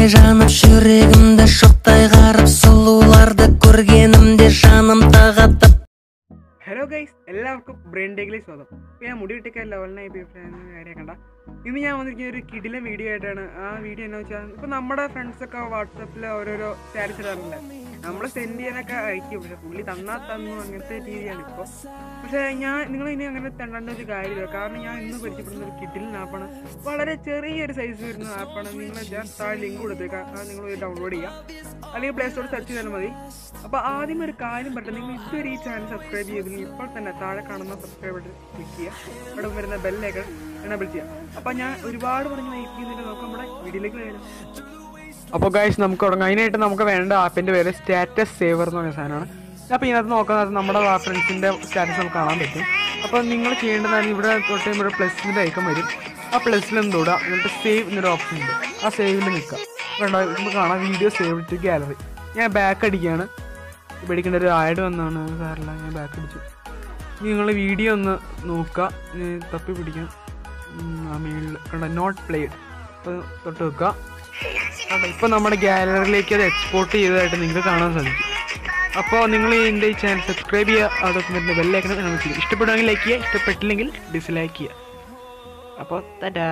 жанып жүрегімді шоқтай қарып сұлуларды көргенімде жаным тағатып hello guys എല്ലാവർക്കും Brain ടേക്കിലേക്ക് സ്വാഗതം ഇപ്പോൾ ഞാൻ മുടി വെട്ടിക്കാൻ ലെവലിനായി കാര്യം കണ്ട ഇന്ന് ഞാൻ വന്നിരിക്കുന്ന ഒരു കിടിലൻ വീഡിയോ ആയിട്ടാണ് ആ വീഡിയോ എന്നാ വെച്ചാൽ ഇപ്പോൾ നമ്മുടെ ഫ്രണ്ട്സൊക്കെ വാട്സപ്പിൽ ഓരോരോ സ്റ്റാറ്റസ് ഇടാറുണ്ട് നമ്മൾ സെൻഡ് ചെയ്യാനൊക്കെ അയക്കും പക്ഷെ പുള്ളി തന്നാൽ തന്നു അങ്ങനത്തെ രീതിയാണ് ഇപ്പോൾ പക്ഷേ ഞാൻ നിങ്ങൾ ഇനി അങ്ങനെ തണ്ടേണ്ട ഒരു കാര്യമില്ല കാരണം ഞാൻ ഇന്ന് പരിചയപ്പെടുന്ന ഒരു കിഡിലൻ ആപ്പാണ് വളരെ ചെറിയൊരു സൈസ് വരുന്ന ആപ്പാണ് നിങ്ങൾ ഞാൻ താഴെ ലിങ്ക് കൊടുത്തേക്കാം അത് നിങ്ങൾ ഡൗൺലോഡ് ചെയ്യുക അല്ലെങ്കിൽ പ്ലേ സ്റ്റോറിൽ സെർച്ച് ചെയ്താൽ മതി അപ്പോൾ ആദ്യം ഒരു കാര്യം പറയട്ടെ നിങ്ങൾ ഇതുവരെ ഈ ചാനൽ സബ്സ്ക്രൈബ് ചെയ്തില്ലെങ്കിൽ ഇപ്പോൾ തന്നെ താഴെ കാണുന്ന സബ്സ്ക്രൈബ് ബട്ടൺ ക്ലിക്ക് ചെയ്യുക ഇവിടെ വരുന്ന ബെല്ലേക്ക് എനബിൾ ചെയ്യുക അപ്പോൾ ഞാൻ ഒരുപാട് പറഞ്ഞ് വെയിറ്റ് ചെയ്യുന്നില്ല നമുക്ക് നമ്മുടെ വീഡിയോയിലേക്ക് വരാം അപ്പോൾ ഗൈസ് നമുക്ക് തുടങ്ങാം അതിനായിട്ട് നമുക്ക് വേണ്ട ആപ്പിൻ്റെ പേര് സ്റ്റാറ്റസ് സേവർ എന്ന് പറയുന്ന സാധനമാണ് അപ്പോൾ ഇതിനകത്ത് നോക്കുന്നത് നമ്മുടെ ഫ്രണ്ട്സിൻ്റെ സ്റ്റാറ്റസ് നമുക്ക് കാണാൻ പറ്റും അപ്പോൾ നിങ്ങൾ ചെയ്യേണ്ടതാണ് ഇവിടെ തൊട്ട് ഇവിടെ പ്ലസിൻ്റെ ഐക്കം വരും ആ പ്ലസ്സിൽ ഒന്ന് തൊടുക എന്നിട്ട് സേവ് എന്നൊരു ഓപ്ഷൻ ഉണ്ട് ആ സേവിൽ നിൽക്കുക വേണ്ട നമുക്ക് കാണാം വീഡിയോ സേവ് ടു ഗാലറി ഞാൻ ബാക്ക് അടിക്കുകയാണ് പേടിക്കേണ്ട ഒരു ആഡ് വന്നാണ് സാറില്ല ഞാൻ ബാക്ക് അടിച്ചു ഇനി നിങ്ങൾ വീഡിയോ ഒന്ന് നോക്കുക ഇനി തപ്പി പിടിക്കാം ഉം, ആ മേളിൽ കണ്ട നോട്ട് പ്ലേഡ് അപ്പോൾ തൊട്ട് വെക്കുക കണ്ടോ ഇപ്പോൾ നമ്മുടെ ഗാലറിയിലേക്ക് അത് എക്സ്പോർട്ട് ചെയ്തതായിട്ട് നിങ്ങൾക്ക് കാണാൻ സാധിക്കും അപ്പോൾ നിങ്ങൾ എൻ്റെ ഈ ചാനൽ സബ്സ്ക്രൈബ് ചെയ്യുക അതൊക്കെ വരുന്ന ബെല്ലൈക്കണം നമ്മൾ ചെയ്യും ഇഷ്ടപ്പെടുമെങ്കിൽ ലൈക്ക് ചെയ്യുക ഇഷ്ടപ്പെട്ടില്ലെങ്കിൽ ഡിസ്ലൈക്ക് ചെയ്യുക അപ്പോൾ തടാ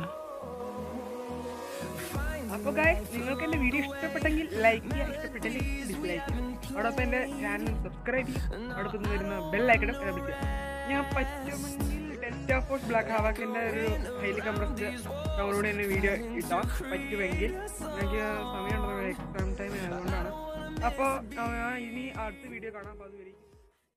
അപ്പോൾ ഗായ്സ് നിങ്ങൾക്ക് എൻ്റെ വീഡിയോ ഇഷ്ടപ്പെട്ടെങ്കിൽ ലൈക്ക് ചെയ്യുക ഇഷ്ടപ്പെട്ടില്ലെങ്കിൽ ഡിസ്ലൈക്ക് ചെയ്യുക അതോടൊപ്പം എൻ്റെ ചാനൽ സബ്സ്ക്രൈബ് ചെയ്യുക അടുത്തുനിന്ന് വരുന്ന ബെല്ലൈക്കണം ലഭിക്കുക ഞാൻ പറ്റുമെങ്കിൽ ഡെൽറ്റ ഫോഴ്സ് ബ്ലാക്ക് ഹാവാക്കിൻ്റെ ഒരു ഹൈലി കംപ്രസ്ഡ് ഡൗൺലോഡ് ചെയ്യുന്ന വീഡിയോ ഇട്ടാം പറ്റുമെങ്കിൽ എനിക്ക് സമയമുണ്ടെന്ന് എക്സാം ടൈം ആയതുകൊണ്ടാണ് അപ്പോൾ ഇനി അടുത്ത വീഡിയോ കാണാം അപ്പോൾ അതുവരെ